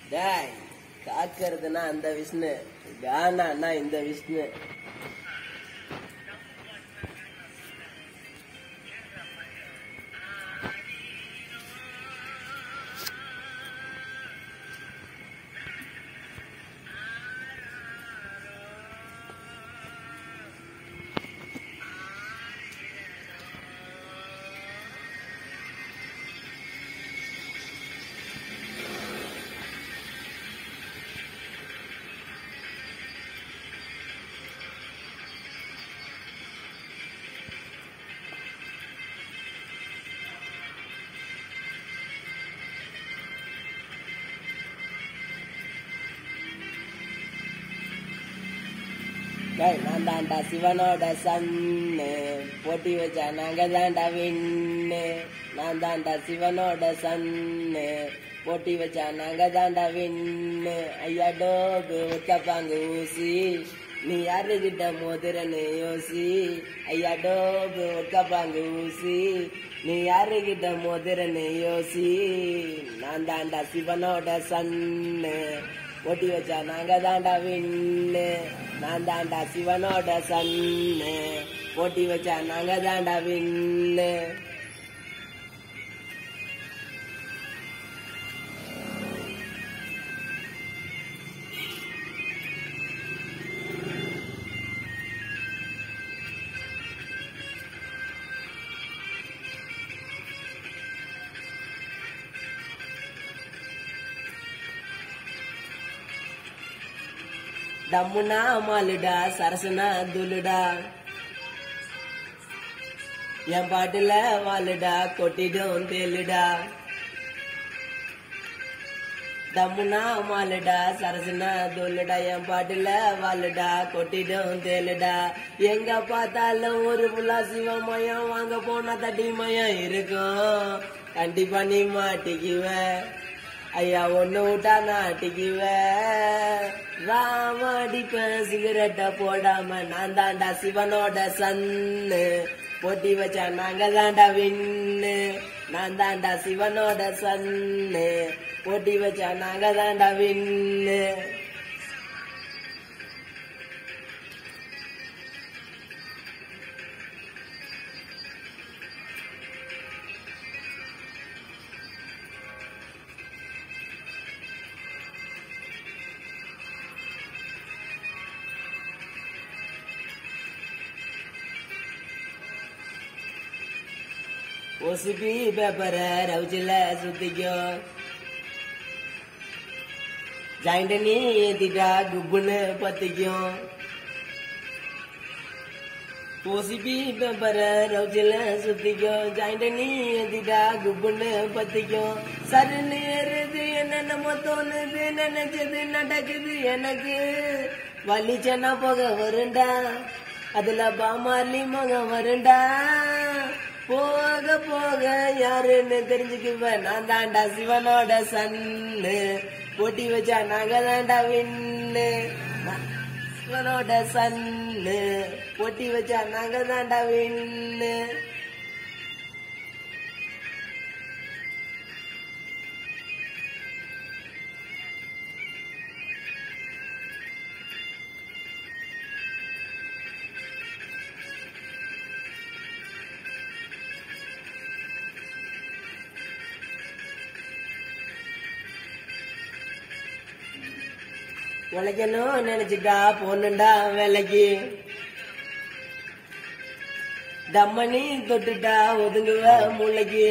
டேய் காக்கிறதுனா அந்த விஷ்ணு கானான்னா இந்த விஷ்ணு டேய் நான் தாண்டா சிவனோட சன்னு போட்டி வச்சா நாங்க தாண்டா வின்னு நான் தாண்டா சிவனோட சன்னு போட்டி வச்சா நாங்க தாண்டா வின்னு ஐயா டோபு ஒத்தப்பாங்க ஊசி நீ யாருகிட்ட மோதிரன்னு யோசி ஐயா டோபு ஒத்தப்பாங்க ஊசி நீ யாருகிட்ட மோதிரன்னு யோசி நான் தாண்டா சிவனோட சன்னு ஓட்டி வச்சா நாங்க தாண்டா வின்னு நான் தாண்டா சிவனோட சன்னு ஓட்டி வச்சா நாங்க தாண்டா வின்னு டம்முனா மாலுடா சரசுனா துளுடா என் பாட்டுல வாழுடா கொட்டிடும் தேலுடா தம்முனா மாலுடா சரசுனா துளுடா என் பாட்டுல வாழுடா கொட்டிடும் தேலுடா எங்க பார்த்தாலும் ஒரு புல்லா சிவமயம் வாங்க போனா தட்டி மயம் இருக்கும் கண்டிப்பா நீ மாட்டிக்குவ ஐயா ஒண்ணு விட்டா நாட்டிக்குவ ராம அடிப்பேன் சிகரெட்ட போடாம நான் தாண்டா சிவனோட சன்னு போட்டி வச்சா நாங்க தாண்டா வின்னு நான் தாண்டா சிவனோட சன்னு போட்டி வச்சா நாங்க தாண்டா வின்னு ஒசுபி பேப்பர ரவுச்சில சுத்திக்கும் ஜாயிண்ட் நீ ஏத்திட்டா குப்புன்னு பத்திக்கும் ஓசிபி பேப்பர ரவுச்சில சுத்திக்கும் ஜாயிண்ட் நீ ஏத்திட்டா குப்புன்னு பத்திக்கும் சருன்னு ஏறுது என்னென்னமோ தோணுது நினைச்சது நடக்குது எனக்கு வலிச்சனா போக வருண்டா அதுல பாமாலி மகம் வருண்டா போக போக யாருன்னு தெரிஞ்சுக்குவேன் நான் தாண்டா சிவனோட சன்னு போட்டி வச்சா நாங்க தாண்டா வின்னு நான் சிவனோட சன்னு போட்டி வச்சா நாங்க தாண்டா வின்னு உழைக்கணும் நினைச்சுட்டா பொண்ணுண்டா வேலைக்கு தம்மணி தொட்டுட்டா ஒதுங்குவ மூளைக்கு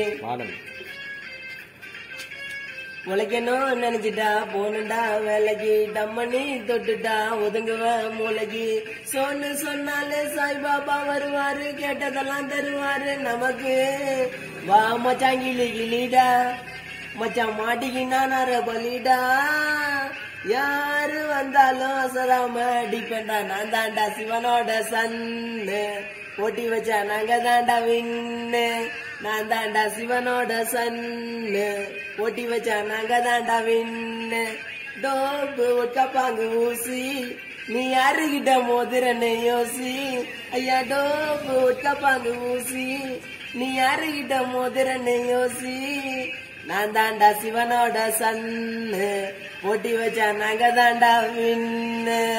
உழைக்கணும் நினைச்சிட்டா போனுண்டா வேலைக்கு டம்மணி தொட்டுட்டா ஒதுங்குவ மூளைக்கு சொன்னு சொன்னாலே சாய்பாபா வருவாரு கேட்டதெல்லாம் தருவாரு நமக்கு வா மச்சான் கிளி கிளிடா மச்சான் மாட்டிக்கினா நர பலிடா யாரு வந்தாலும் அசராம அடிப்பேன்டா நான் தாண்டா சிவனோட சன்னு போட்டி வச்சா நாங்க தாண்டா வின்னு நான் தாண்டா சிவனோட சன்னு போட்டி வச்சா நாங்க தாண்டா வின்னு டோப்பு ஒட்டப்பாங்கு ஊசி நீ யாருகிட்ட மோதிரன்னு யோசி ஐயா டோப்பு ஒட்டப்பாங்கு ஊசி நீ யாருகிட்ட மோதிரன்னு யோசி நான் தாண்டா சிவனோட சன்னு போட்டி வச்சா நாங்க தாண்டா வின்னு